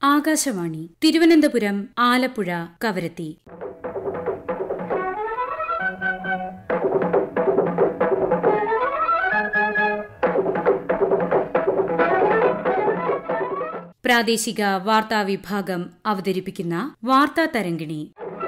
ആകാശവാണി തിരുവനന്തപുരം ആലപ്പുഴ കവരത്തി പ്രാദേശിക വാർത്താ വിഭാഗം അവതരിപ്പിക്കുന്ന വാർത്താ തരംഗിണി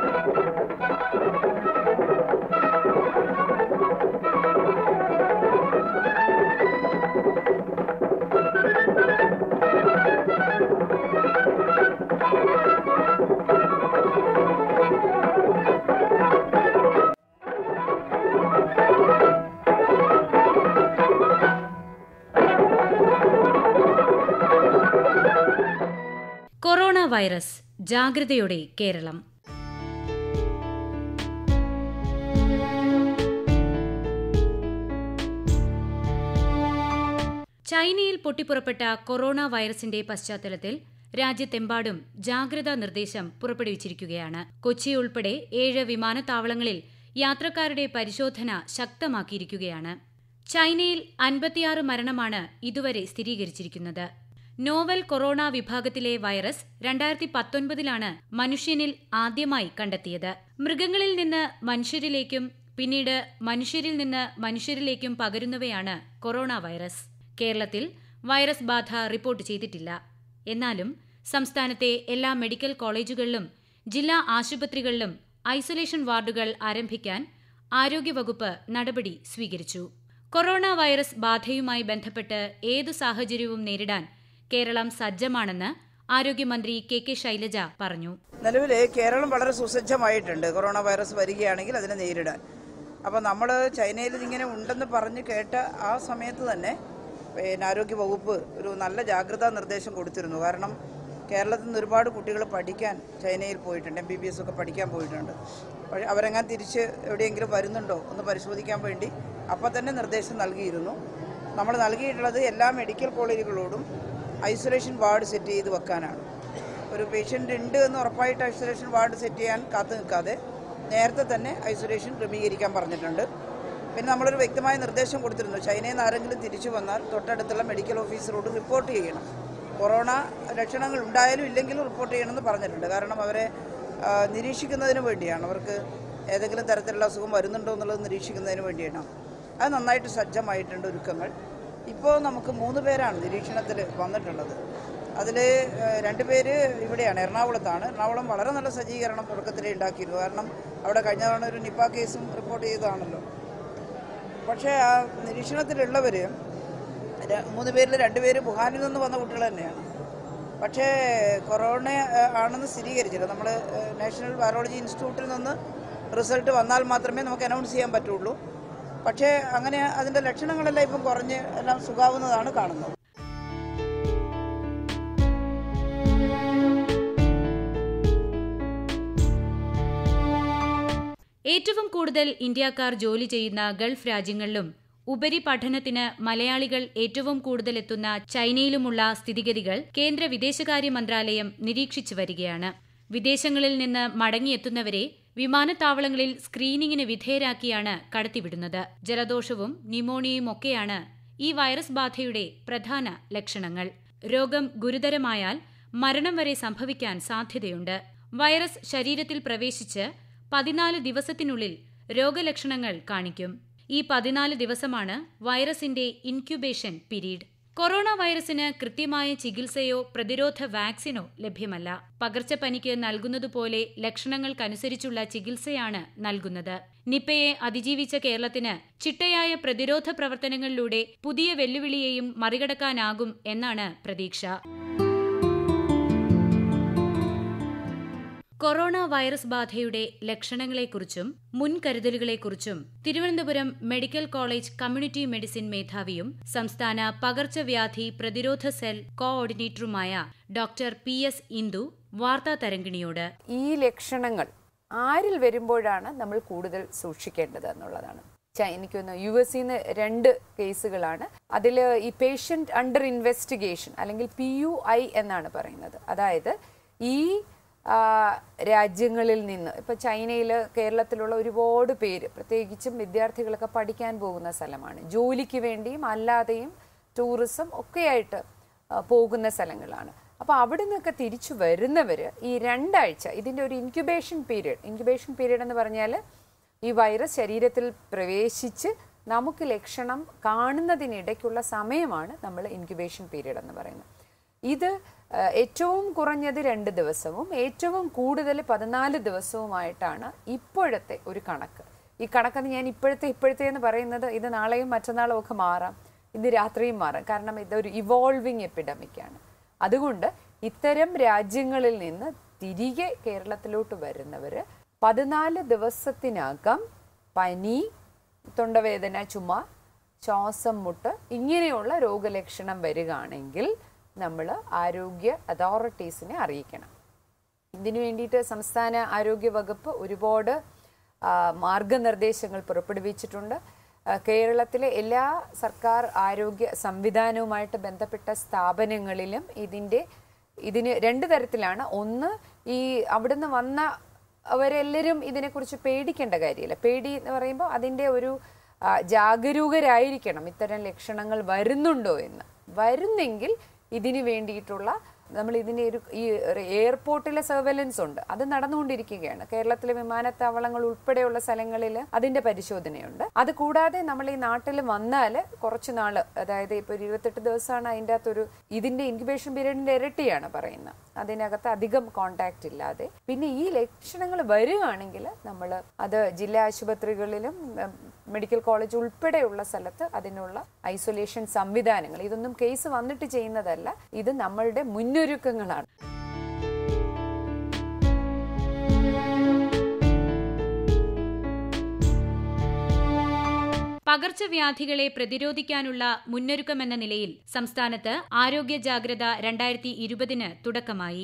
കൊറോണ വൈറസ് ജാഗ്രതയോടെ കേരളം ചൈനയിൽ പൊട്ടിപ്പുറപ്പെട്ട കൊറോണ വൈറസിന്റെ പശ്ചാത്തലത്തിൽ രാജ്യത്തെമ്പാടും ജാഗ്രതാ നിർദ്ദേശം പുറപ്പെടുവിച്ചിരിക്കുകയാണ് കൊച്ചി ഉൾപ്പെടെ ഏഴ് വിമാനത്താവളങ്ങളിൽ യാത്രക്കാരുടെ പരിശോധന ശക്തമാക്കിയിരിക്കുകയാണ് ചൈനയിൽ അൻപത്തിയാറ് മരണമാണ് ഇതുവരെ സ്ഥിരീകരിച്ചിരിക്കുന്നത് നോവൽ കൊറോണ വിഭാഗത്തിലെ വൈറസ് രണ്ടായിരത്തി പത്തൊൻപതിലാണ് മനുഷ്യനിൽ ആദ്യമായി കണ്ടെത്തിയത് മൃഗങ്ങളിൽ നിന്ന് മനുഷ്യരിലേക്കും പിന്നീട് മനുഷ്യരിൽ നിന്ന് മനുഷ്യരിലേക്കും പകരുന്നവയാണ് കൊറോണ വൈറസ് കേരളത്തിൽ വൈറസ് ബാധ റിപ്പോർട്ട് ചെയ്തിട്ടില്ല എന്നാലും സംസ്ഥാനത്തെ എല്ലാ മെഡിക്കൽ കോളേജുകളിലും ജില്ലാ ആശുപത്രികളിലും ഐസൊലേഷൻ വാർഡുകൾ ആരംഭിക്കാൻ ആരോഗ്യവകുപ്പ് നടപടി സ്വീകരിച്ചു കൊറോണ വൈറസ് ബാധയുമായി ബന്ധപ്പെട്ട് ഏതു സാഹചര്യവും നേരിടാൻ കേരളം സജ്ജമാണെന്ന് ആരോഗ്യമന്ത്രി കെ കെ ശൈലജ പറഞ്ഞു നിലവിൽ കേരളം വളരെ സുസജ്ജമായിട്ടുണ്ട് കൊറോണ വൈറസ് വരികയാണെങ്കിൽ അതിനെ നേരിടാൻ അപ്പോൾ നമ്മൾ ചൈനയിൽ ഇതിങ്ങനെ ഉണ്ടെന്ന് പറഞ്ഞ് കേട്ട ആ സമയത്ത് തന്നെ പിന്നെ ആരോഗ്യ വകുപ്പ് ഒരു നല്ല ജാഗ്രതാ നിർദ്ദേശം കൊടുത്തിരുന്നു കാരണം കേരളത്തിൽ നിന്ന് ഒരുപാട് കുട്ടികൾ പഠിക്കാൻ ചൈനയിൽ പോയിട്ടുണ്ട് എം ബി ബി എസ് ഒക്കെ പഠിക്കാൻ പോയിട്ടുണ്ട് പക്ഷേ അവരെങ്ങാൻ തിരിച്ച് എവിടെയെങ്കിലും വരുന്നുണ്ടോ എന്ന് പരിശോധിക്കാൻ വേണ്ടി അപ്പോൾ തന്നെ നിർദ്ദേശം നൽകിയിരുന്നു നമ്മൾ നൽകിയിട്ടുള്ളത് എല്ലാ മെഡിക്കൽ കോളേജുകളോടും ഐസൊലേഷൻ വാർഡ് സെറ്റ് ചെയ്ത് വെക്കാനാണ് ഒരു പേഷ്യൻ്റ് ഉണ്ട് എന്ന് ഉറപ്പായിട്ട് ഐസൊലേഷൻ വാർഡ് സെറ്റ് ചെയ്യാൻ കാത്തു നിൽക്കാതെ നേരത്തെ തന്നെ ഐസൊലേഷൻ ക്രമീകരിക്കാൻ പറഞ്ഞിട്ടുണ്ട് പിന്നെ നമ്മളൊരു വ്യക്തമായ നിർദ്ദേശം കൊടുത്തിരുന്നു ചൈനയിൽ നിന്ന് ആരെങ്കിലും തിരിച്ചു വന്നാൽ തൊട്ടടുത്തുള്ള മെഡിക്കൽ ഓഫീസറോട് റിപ്പോർട്ട് ചെയ്യണം കൊറോണ ലക്ഷണങ്ങൾ ഉണ്ടായാലും ഇല്ലെങ്കിലും റിപ്പോർട്ട് ചെയ്യണമെന്ന് പറഞ്ഞിട്ടുണ്ട് കാരണം അവരെ ആ, നിരീക്ഷിക്കുന്നതിന് വേണ്ടിയാണ് അവർക്ക് ഏതെങ്കിലും തരത്തിലുള്ള അസുഖം വരുന്നുണ്ടോ എന്നുള്ളത് നിരീക്ഷിക്കുന്നതിന് വേണ്ടിയാണ് അത് നന്നായിട്ട് സജ്ജമായിട്ടുണ്ട് ഒരുക്കങ്ങൾ ഇപ്പോൾ നമുക്ക് മൂന്ന് പേരാണ് നിരീക്ഷണത്തിൽ വന്നിട്ടുള്ളത് അതിൽ രണ്ട് പേര് ഇവിടെയാണ് എറണാകുളത്താണ് എറണാകുളം വളരെ നല്ല സജ്ജീകരണം തുടക്കത്തിലേ ഉണ്ടാക്കിയിരുന്നു കാരണം അവിടെ കഴിഞ്ഞ തവണ ഒരു നിപ്പ കേസും റിപ്പോർട്ട് ചെയ്തതാണല്ലോ പക്ഷേ ആ നിരീക്ഷണത്തിലുള്ളവർ മൂന്ന് പേരിൽ രണ്ടുപേര് വുഹാനിൽ നിന്ന് വന്ന കുട്ടികൾ തന്നെയാണ് പക്ഷേ കൊറോണ ആ, ആണെന്ന് സ്ഥിരീകരിച്ചില്ല നമ്മൾ നാഷണൽ വൈറോളജി ഇൻസ്റ്റിറ്റ്യൂട്ടിൽ നിന്ന് റിസൾട്ട് വന്നാൽ മാത്രമേ നമുക്ക് അനൗൺസ് ചെയ്യാൻ പറ്റുള്ളൂ പക്ഷേ അങ്ങനെ അതിൻ്റെ ലക്ഷണങ്ങളെല്ലാം ഇപ്പം കുറഞ്ഞ് എല്ലാം സുഖാവുന്നതാണ് കാണുന്നത് ഏറ്റവും കൂടുതൽ ഇന്ത്യക്കാർ ജോലി ചെയ്യുന്ന ഗൾഫ് രാജ്യങ്ങളിലും ഉപരിപഠനത്തിന് മലയാളികൾ ഏറ്റവും കൂടുതൽ എത്തുന്ന ചൈനയിലുമുള്ള സ്ഥിതിഗതികൾ കേന്ദ്ര വിദേശകാര്യ മന്ത്രാലയം നിരീക്ഷിച്ചു വരികയാണ് വിദേശങ്ങളിൽ നിന്ന് മടങ്ങിയെത്തുന്നവരെ വിമാനത്താവളങ്ങളിൽ സ്ക്രീനിങ്ങിന് വിധേയരാക്കിയാണ് കടത്തിവിടുന്നത് ജലദോഷവും ന്യൂമോണിയയും ഒക്കെയാണ് ഈ വൈറസ് ബാധയുടെ പ്രധാന ലക്ഷണങ്ങൾ രോഗം ഗുരുതരമായാൽ മരണം വരെ സംഭവിക്കാൻ സാധ്യതയുണ്ട് വൈറസ് ശരീരത്തിൽ പ്രവേശിച്ച് പതിനാല് ദിവസത്തിനുള്ളിൽ രോഗലക്ഷണങ്ങൾ കാണിക്കും ഈ പതിനാല് ദിവസമാണ് വൈറസിന്റെ ഇൻക്യുബേഷൻ പീരീഡ് കൊറോണ വൈറസിന് കൃത്യമായ ചികിത്സയോ പ്രതിരോധ വാക്സിനോ ലഭ്യമല്ല പകർച്ചപ്പനിക്ക് നൽകുന്നതുപോലെ ലക്ഷണങ്ങൾക്കനുസരിച്ചുള്ള ചികിത്സയാണ് നൽകുന്നത് നിപ്പയെ അതിജീവിച്ച കേരളത്തിന് ചിട്ടയായ പ്രതിരോധ പ്രവർത്തനങ്ങളിലൂടെ പുതിയ വെല്ലുവിളിയെയും മറികടക്കാനാകും എന്നാണ് പ്രതീക്ഷ കൊറോണ വൈറസ് ബാധയുടെ ലക്ഷണങ്ങളെക്കുറിച്ചും മുൻകരുതലുകളെക്കുറിച്ചും Thiruvananthapuram medical college community medicine മേധാവിയും സംസ്ഥാന പകർച്ചവ്യാധി പ്രതിരോധ സെൽ കോഓർഡിനേറ്ററുമായ ഡോക്ടർ പി എസ് ഇന്ദു വാർത്താ തരംഗിണിയോട് ഈ ലക്ഷണങ്ങൾ ആരിൽ വരുമ്പോഴാണ് നമ്മൾ കൂടുതൽ സൂക്ഷിക്കേണ്ടത് എന്നുള്ളതാണ് ച- എനിക്കൊന്ന് യു എസ് നിന്ന് രണ്ട് കേസുകളാണ് അതിൽ ഈ പേഷ്യൻ്റ് അണ്ടർ ഇൻവെസ്റ്റിഗേഷൻ അല്ലെങ്കിൽ പി യു ഐ എന്നാണ് പറയുന്നത് അതായത് ഈ ആ, രാജ്യങ്ങളിൽ നിന്ന് ഇപ്പൊ ചൈനയിൽ കേരളത്തിലുള്ള ഒരുപാട് പേര് പ്രത്യേകിച്ചും വിദ്യാർത്ഥികളൊക്കെ പഠിക്കാൻ പോകുന്ന സ്ഥലമാണ് ജോലിക്ക് വേണ്ടിയും അല്ലാതെയും ടൂറിസം ഒക്കെയായിട്ട് ആ, പോകുന്ന സ്ഥലങ്ങളാണ് അപ്പോൾ അവിടെ നിന്നൊക്കെ തിരിച്ചു വരുന്നവർ ഈ രണ്ടാഴ്ച ഇതിൻ്റെ ഒരു ഇൻക്യുബേഷൻ പീരീഡ് ഇൻക്യുബേഷൻ പീരീഡ് എന്ന് പറഞ്ഞാൽ ഈ വൈറസ് ശരീരത്തിൽ പ്രവേശിച്ച് നമുക്ക് ലക്ഷണം കാണുന്നതിനിടയ്ക്കുള്ള സമയമാണ് നമ്മൾ ഇൻക്യുബേഷൻ പീരീഡ് എന്ന് പറയുന്നത് ഇത് ആ, ഏറ്റവും കുറഞ്ഞത് രണ്ട് ദിവസവും ഏറ്റവും കൂടുതൽ പതിനാല് ദിവസവുമായിട്ടാണ് ഇപ്പോഴത്തെ ഒരു കണക്ക് ഈ കണക്കെന്ന് ഞാൻ ഇപ്പോഴത്തെ ഇപ്പോഴത്തെ എന്ന് പറയുന്നത് ഇത് നാളെയും മറ്റന്നാളും ഒക്കെ മാറാം ഇന്ന് രാത്രിയും മാറാം കാരണം ഇതൊരു ഇവോൾവിങ് എപ്പിഡമിക്കാണ് അതുകൊണ്ട് ഇത്തരം രാജ്യങ്ങളിൽ നിന്ന് തിരികെ കേരളത്തിലോട്ട് വരുന്നവർ പതിനാല് ദിവസത്തിനകം പനി തൊണ്ടവേദന ചുമ ശ്വാസം മുട്ട് ഇങ്ങനെയുള്ള രോഗലക്ഷണം വരികയാണെങ്കിൽ നമ്മൾ ആരോഗ്യ അതോറിറ്റീസിനെ അറിയിക്കണം ഇതിനു വേണ്ടിയിട്ട് സംസ്ഥാന ആരോഗ്യ വകുപ്പ് ഒരുപാട് ആ, മാർഗനിർദ്ദേശങ്ങൾ പുറപ്പെടുവിച്ചിട്ടുണ്ട് ആ, കേരളത്തിലെ എല്ലാ സർക്കാർ ആരോഗ്യ സംവിധാനവുമായിട്ട് ബന്ധപ്പെട്ട സ്ഥാപനങ്ങളിലും ഇതിൻ്റെ ഇതിന് രണ്ട് തരത്തിലാണ് ഒന്ന് ഈ അവിടുന്ന് വന്ന അവരെല്ലാവരും ഇതിനെക്കുറിച്ച് പേടിക്കേണ്ട കാര്യമില്ല പേടി എന്ന് പറയുമ്പോൾ അതിൻ്റെ ഒരു ആ, ജാഗരൂകരായിരിക്കണം ഇത്തരം ലക്ഷണങ്ങൾ വരുന്നുണ്ടോ എന്ന് വരുന്നെങ്കിൽ ഇതിന് വേണ്ടിയിട്ടുള്ള നമ്മൾ ഇതിൻ്റെ ഒരു ഈ എയർപോർട്ടിലെ സർവൈലൻസ് ഉണ്ട് അത് നടന്നുകൊണ്ടിരിക്കുകയാണ് കേരളത്തിലെ വിമാനത്താവളങ്ങൾ ഉൾപ്പെടെയുള്ള സ്ഥലങ്ങളിൽ അതിന്റെ പരിശോധനയുണ്ട് അത് കൂടാതെ നമ്മൾ ഈ നാട്ടിൽ വന്നാൽ കുറച്ച് നാള് അതായത് ഇപ്പോൾ ഒരു ഇരുപത്തെട്ട് ദിവസമാണ് അതിൻ്റെ അകത്തൊരു ഇതിന്റെ ഇൻക്യുബേഷൻ പീരീഡിന്റെ ഇരട്ടിയാണ് പറയുന്നത് അതിനകത്ത് അധികം കോണ്ടാക്ട് ഇല്ലാതെ പിന്നെ ഈ ലക്ഷണങ്ങൾ വരികയാണെങ്കിൽ നമ്മൾ അത് ജില്ലാ ആശുപത്രികളിലും ഉം, മെഡിക്കൽ കോളേജ് ഉൾപ്പെടെയുള്ള സ്ഥലത്ത് അതിനുള്ള ഐസൊലേഷൻ സംവിധാനങ്ങൾ ഇതൊന്നും കേസ് വന്നിട്ട് ചെയ്യുന്നതല്ല ഇത് നമ്മളുടെ മുന്നൊരുക്കങ്ങളാണ് പകർച്ചവ്യാധികളെ പ്രതിരോധിക്കാനുള്ള മുന്നൊരുക്കമെന്ന നിലയിൽ സംസ്ഥാനത്ത് ആരോഗ്യ ജാഗ്രത രണ്ടായിരത്തി ഇരുപതിന് തുടക്കമായി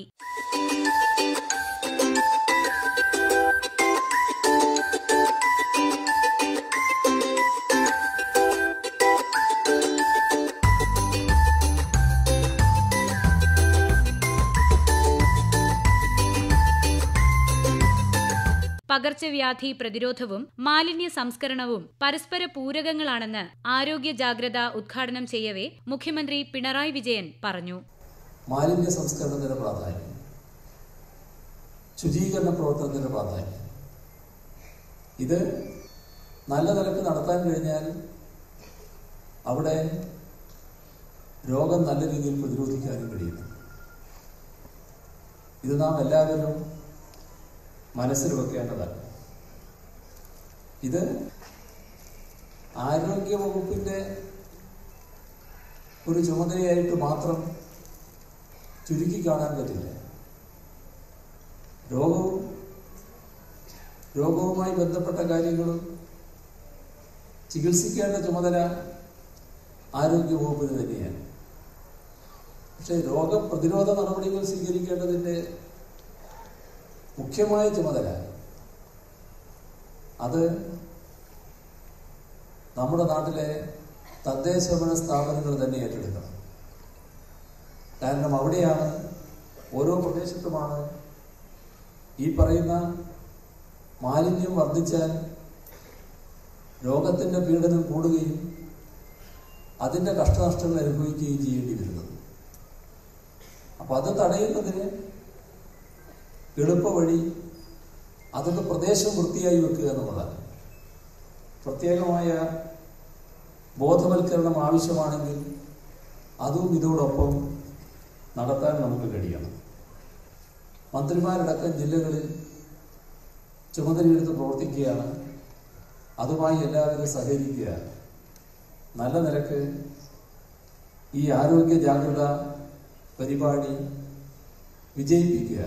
പകർച്ചവ്യാധി പ്രതിരോധവും മാലിന്യ സംസ്കരണവും പരസ്പര പൂരകങ്ങളാണെന്ന് ആരോഗ്യ ജാഗ്രത ഉദ്ഘാടനം ചെയ്യവേ മുഖ്യമന്ത്രി പിണറായി വിജയൻ പറഞ്ഞു മാലിന്യ സംസ്കരണത്തിൻ്റെ പ്രാധാന്യം ശുചീകരണ പ്രവർത്തനത്തിൻ്റെ പ്രാധാന്യം ഇത് നല്ല നിലക്ക് നടത്താൻ കഴിഞ്ഞാൽ അവിടെ രോഗം നല്ല രീതിയിൽ പ്രതിരോധിക്കാനും കഴിയുന്നു ഇത് നാം എല്ലാവരും മനസ്സിൽ വെക്കേണ്ടതാണ് ഇത് ആരോഗ്യ വകുപ്പിൻ്റെ ഒരു ചുമതലയായിട്ട് മാത്രം ചുരുക്കി കാണാൻ പറ്റില്ല രോഗവും രോഗവുമായി ബന്ധപ്പെട്ട കാര്യങ്ങളും ചികിത്സിക്കേണ്ട ചുമതല ആരോഗ്യ വകുപ്പിന് തന്നെയാണ് പക്ഷേ രോഗപ്രതിരോധ നടപടികൾ സ്വീകരിക്കേണ്ടതിൻ്റെ മുഖ്യമായ ചുമതല അത് നമ്മുടെ നാട്ടിലെ തദ്ദേശഭരണ സ്ഥാപനങ്ങൾ തന്നെ ഏറ്റെടുക്കണം കാരണം അവിടെയാണ് ഓരോ പ്രദേശത്തുമാണ് ഈ പറയുന്ന മാലിന്യം വർദ്ധിച്ചാൽ രോഗത്തിൻ്റെ പീഡനം കൂടുകയും അതിൻ്റെ കഷ്ടനഷ്ടങ്ങൾ അനുഭവിക്കുകയും ചെയ്യേണ്ടി വരുന്നത് അപ്പോൾ അത് തടയുന്നതിന് എളുപ്പവഴി അതൊക്കെ പ്രദേശം വൃത്തിയായി വെക്കുക എന്നുള്ളതാണ് പ്രത്യേകമായ ബോധവൽക്കരണം ആവശ്യമാണെങ്കിൽ അതും ഇതോടൊപ്പം നടത്താൻ നമുക്ക് കഴിയണം മന്ത്രിമാരടക്കം ജില്ലകളിൽ ചുമതലയെടുത്ത് പ്രവർത്തിക്കുകയാണ് അതുമായി എല്ലാവരും സഹകരിക്കുക നല്ല നിലക്ക് ഈ ആരോഗ്യ ജാഗ്രത പരിപാടി വിജയിപ്പിക്കുക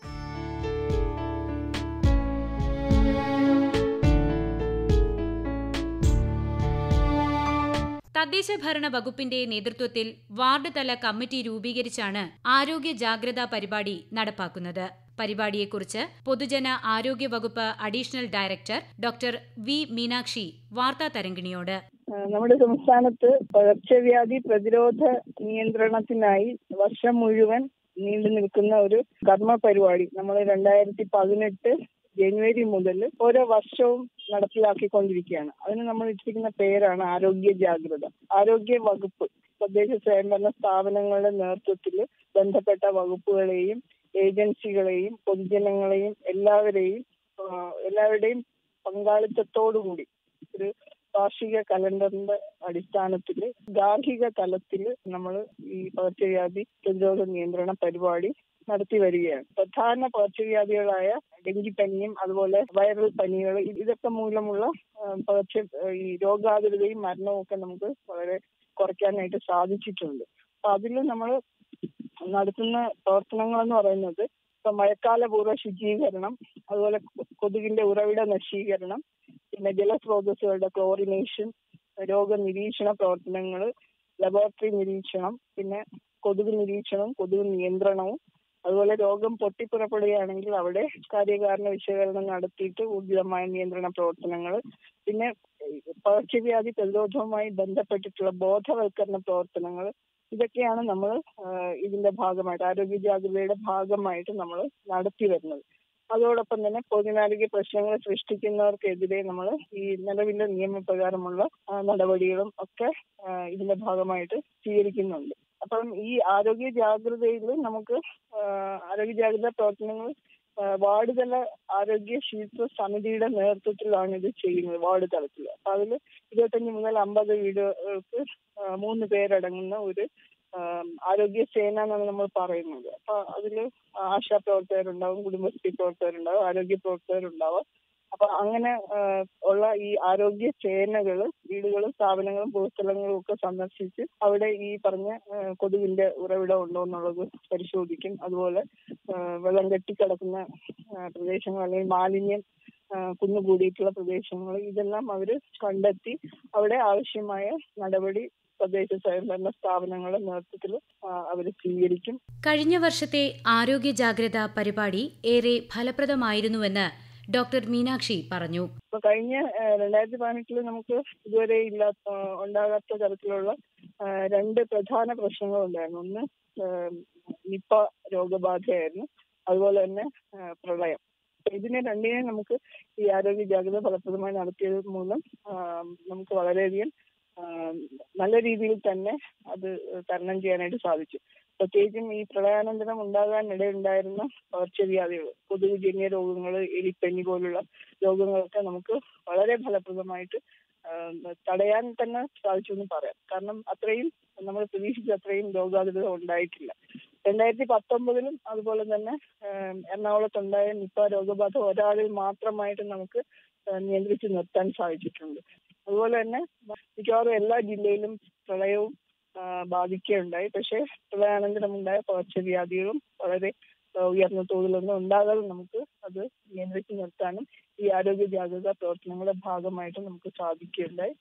തദ്ദേശ ഭരണ വകുപ്പിന്റെ നേതൃത്വത്തിൽ വാർഡ് തല കമ്മിറ്റി രൂപീകരിച്ചാണ് ആരോഗ്യ ജാഗ്രതാ പരിപാടി നടപ്പാക്കുന്നത് പരിപാടിയെക്കുറിച്ച് പൊതുജന ആരോഗ്യ വകുപ്പ് additional director doctor V Meenakshi വാർത്താ തരംഗിണിയോട് ആ, നമ്മുടെ സംസ്ഥാനത്ത് പകർച്ചവ്യാധി പ്രതിരോധ നിയന്ത്രണത്തിനായി വർഷം മുഴുവൻ നീണ്ടു നിൽക്കുന്ന ഒരു കർമ്മ പരിപാടി നമ്മൾ രണ്ടായിരത്തി പതിനെട്ട് ജനുവരി മുതൽ ഓരോ വർഷവും നടപ്പിലാക്കിക്കൊണ്ടിരിക്കുകയാണ് അതിന് നമ്മൾ ഇട്ടിരിക്കുന്ന പേരാണ് ആരോഗ്യ ജാഗ്രത ആരോഗ്യ വകുപ്പ് തദ്ദേശ സ്വയംഭരണ സ്ഥാപനങ്ങളുടെ നേതൃത്വത്തിൽ ബന്ധപ്പെട്ട വകുപ്പുകളെയും ഏജൻസികളെയും പൊതുജനങ്ങളെയും എല്ലാവരെയും ആ, എല്ലാവരുടെയും പങ്കാളിത്തത്തോടുകൂടി ഒരു വാർഷിക കലണ്ടറിന്റെ അടിസ്ഥാനത്തിൽ ഗാർഹിക തലത്തിൽ നമ്മൾ ഈ പകർച്ചവ്യാധി പ്രതിരോധ നിയന്ത്രണ പരിപാടി നടത്തി വരികയാണ് പ്രധാന പകർച്ചവ്യാധികളായ ഡെങ്കിപ്പനിയും അതുപോലെ വൈറൽ പനികൾ ഇതൊക്കെ മൂലമുള്ള ആ, പകർച്ച ഈ രോഗാതുരതയും മരണവും ഒക്കെ നമുക്ക് വളരെ കുറയ്ക്കാനായിട്ട് സാധിച്ചിട്ടുണ്ട് അപ്പൊ അതിൽ നമ്മൾ നടത്തുന്ന പ്രവർത്തനങ്ങൾ എന്ന് പറയുന്നത് ഇപ്പൊ മഴക്കാലപൂർവ്വ ശുചീകരണം അതുപോലെ കൊ- കൊതുകിന്റെ ഉറവിട നശീകരണം പിന്നെ ജലസ്രോതസ്സുകളുടെ ക്ലോറിനേഷൻ രോഗനിരീക്ഷണ പ്രവർത്തനങ്ങൾ ലബോറട്ടറി നിരീക്ഷണം പിന്നെ കൊതുക് നിരീക്ഷണവും കൊതുക് നിയന്ത്രണവും അതുപോലെ രോഗം പൊട്ടിപ്പുറപ്പെടുകയാണെങ്കിൽ അവിടെ കാര്യകാരണ വിശകലനം നടത്തിയിട്ട് ഊർജിതമായ നിയന്ത്രണ പ്രവർത്തനങ്ങൾ പിന്നെ പകർച്ചവ്യാധി പ്രതിരോധവുമായി ബന്ധപ്പെട്ടിട്ടുള്ള ബോധവൽക്കരണ പ്രവർത്തനങ്ങൾ ഇതൊക്കെയാണ് നമ്മൾ ഇതിന്റെ ഭാഗമായിട്ട് ആരോഗ്യ ജാഗ്രതയുടെ ഭാഗമായിട്ട് നമ്മൾ നടത്തി വരുന്നത് അതോടൊപ്പം തന്നെ പൊതുനാരോഗ്യ പ്രശ്നങ്ങൾ സൃഷ്ടിക്കുന്നവർക്കെതിരെ നമ്മൾ ഈ നിലവിലെ നിയമപ്രകാരമുള്ള ആ, നടപടികളും ഒക്കെ ആ, ഇതിന്റെ ഭാഗമായിട്ട് സ്വീകരിക്കുന്നുണ്ട് അപ്പം ഈ ആരോഗ്യ ജാഗ്രതയിൽ നമുക്ക് ആ, ആരോഗ്യ ജാഗ്രതാ പ്രവർത്തനങ്ങൾ ആ, വാർഡ് തല ആരോഗ്യ ശുചിത്വ സമിതിയുടെ നേതൃത്വത്തിലാണ് ഇത് ചെയ്യുന്നത് വാർഡ് തലത്തിൽ അപ്പൊ അതിൽ ഇരുപത്തഞ്ച് മുതൽ അമ്പത് വീടുകൾക്ക് ആ, മൂന്ന് പേരടങ്ങുന്ന ഒരു ആ, ആരോഗ്യ സേന എന്നാണ് നമ്മൾ പറയുന്നത് അപ്പൊ അതിൽ ആശാ പ്രവർത്തകരുണ്ടാവും കുടുംബശ്രീ പ്രവർത്തകരുണ്ടാവും ആരോഗ്യ പ്രവർത്തകരുണ്ടാവും അപ്പൊ അങ്ങനെ ആ, ഉള്ള ഈ ആരോഗ്യ സേനകള് വീടുകളും സ്ഥാപനങ്ങളും പൊതുസ്ഥലങ്ങളും ഒക്കെ സന്ദർശിച്ച് അവിടെ ഈ പറഞ്ഞ ആ, കൊതുകിന്റെ ഉറവിടം ഉണ്ടോ എന്നുള്ളത് പരിശോധിക്കും അതുപോലെ ആ, വെള്ളം കെട്ടിക്കിടക്കുന്ന ആ, പ്രദേശങ്ങൾ അല്ലെങ്കിൽ മാലിന്യം ആ, കുന്നുകൂടിയിട്ടുള്ള പ്രദേശങ്ങൾ ഇതെല്ലാം അവര് കണ്ടെത്തി അവിടെ ആവശ്യമായ നടപടി തദ്ദേശ സ്വയംഭരണ സ്ഥാപനങ്ങളുടെ നേതൃത്വത്തിൽ അവർ സ്വീകരിക്കും കഴിഞ്ഞ വർഷത്തെ ആരോഗ്യ ജാഗ്രതാ പരിപാടി ഏറെ ഫലപ്രദമായിരുന്നുവെന്ന് ഡോക്ടർ മീനാക്ഷി പറഞ്ഞു ഇപ്പൊ കഴിഞ്ഞ രണ്ടായിരത്തി പതിനെട്ടില് നമുക്ക് ഇതുവരെ ഇല്ലാത്ത ആ, ഉണ്ടാകാത്ത തരത്തിലുള്ള ആ, രണ്ട് പ്രധാന പ്രശ്നങ്ങൾ ഉണ്ടായിരുന്നു ഒന്ന് ആ, നിപ്പ രോഗബാധയായിരുന്നു അതുപോലെ തന്നെ ആ, പ്രളയം അപ്പൊ ഇതിനെ രണ്ടിനെ നമുക്ക് ഈ ആരോഗ്യ ജാഗ്രത ഫലപ്രദമായി നടത്തിയത് മൂലം ആ, നമുക്ക് വളരെയധികം ആ, നല്ല രീതിയിൽ തന്നെ അത് തരണം ചെയ്യാനായിട്ട് സാധിച്ചു പ്രത്യേകിച്ചും ഈ പ്രളയാനന്തരം ഉണ്ടാകാൻ ഇടയുണ്ടായിരുന്ന പകർച്ചവ്യാധികൾ കൊതുകുജന്യ രോഗങ്ങൾ എലിപ്പനി പോലുള്ള രോഗങ്ങളൊക്കെ നമുക്ക് വളരെ ഫലപ്രദമായിട്ട് ആ, തടയാൻ തന്നെ സാധിച്ചു എന്ന് പറയാം കാരണം അത്രയും നമ്മൾ പ്രതീക്ഷിച്ച അത്രയും രോഗാതുരത ഉണ്ടായിട്ടില്ല രണ്ടായിരത്തി പത്തൊമ്പതിലും അതുപോലെ തന്നെ ആ, എറണാകുളത്തുണ്ടായ നിപ്പ രോഗബാധ ഒരാളിൽ മാത്രമായിട്ട് നമുക്ക് ആ, നിയന്ത്രിച്ച് നിർത്താൻ സാധിച്ചിട്ടുണ്ട് അതുപോലെ തന്നെ മിക്കവാറും എല്ലാ ജില്ലയിലും പ്രളയവും ആ, ബാധിക്കുകയുണ്ടായി പക്ഷേ പ്രളയാനന്തരം ഉണ്ടായ പകർച്ചവ്യാധികളും വളരെ ആ, ഉയർന്ന തോതിലൊന്നും ഉണ്ടാകാതെ നമുക്ക് അത് നിയന്ത്രിച്ച് നിർത്താനും ഈ ആരോഗ്യ ജാഗ്രതാ പ്രവർത്തനങ്ങളുടെ ഭാഗമായിട്ട് നമുക്ക് സാധിക്കുകയുണ്ടായി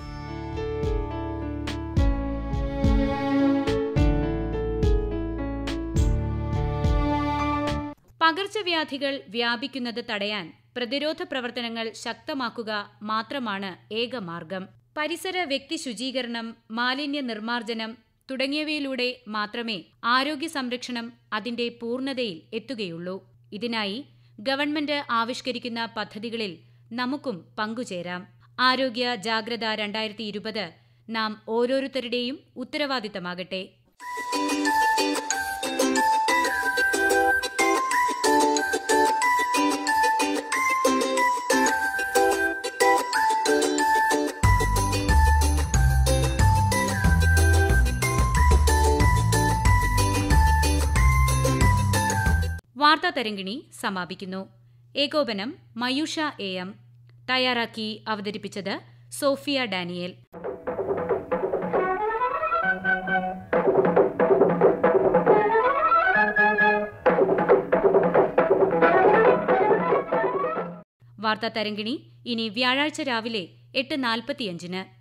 പകർച്ചവ്യാധികൾ വ്യാപിക്കുന്നത് തടയാൻ പ്രതിരോധ പ്രവർത്തനങ്ങൾ ശക്തമാക്കുക മാത്രമാണ് ഏകമാർഗം പരിസര വ്യക്തി ശുചീകരണം മാലിന്യ നിർമ്മാർജ്ജനം തുടങ്ങിയവയിലൂടെ മാത്രമേ ആരോഗ്യ സംരക്ഷണം അതിന്റെ പൂർണ്ണതയിൽ എത്തുകയുള്ളൂ ഇതിനായി ഗവൺമെന്റ് ആവിഷ്കരിക്കുന്ന പദ്ധതികളിൽ നമുക്കും പങ്കുചേരാം ആരോഗ്യ ജാഗ്രത രണ്ടായിരത്തി ഇരുപത് നാം ഓരോരുത്തരുടെയും ഉത്തരവാദിത്തമാകട്ടെ വാർത്താ തരംഗിണി സമാപിക്കുന്നു ഏകോപനം മയൂഷ എ എം തയ്യാറാക്കി അവതരിപ്പിച്ചത് സോഫിയ ഡാനിയേൽ വാർത്താ തരംഗിണി ഇനി വ്യാഴാഴ്ച രാവിലെ എട്ട് നാൽപ്പത്തിയഞ്ചിന്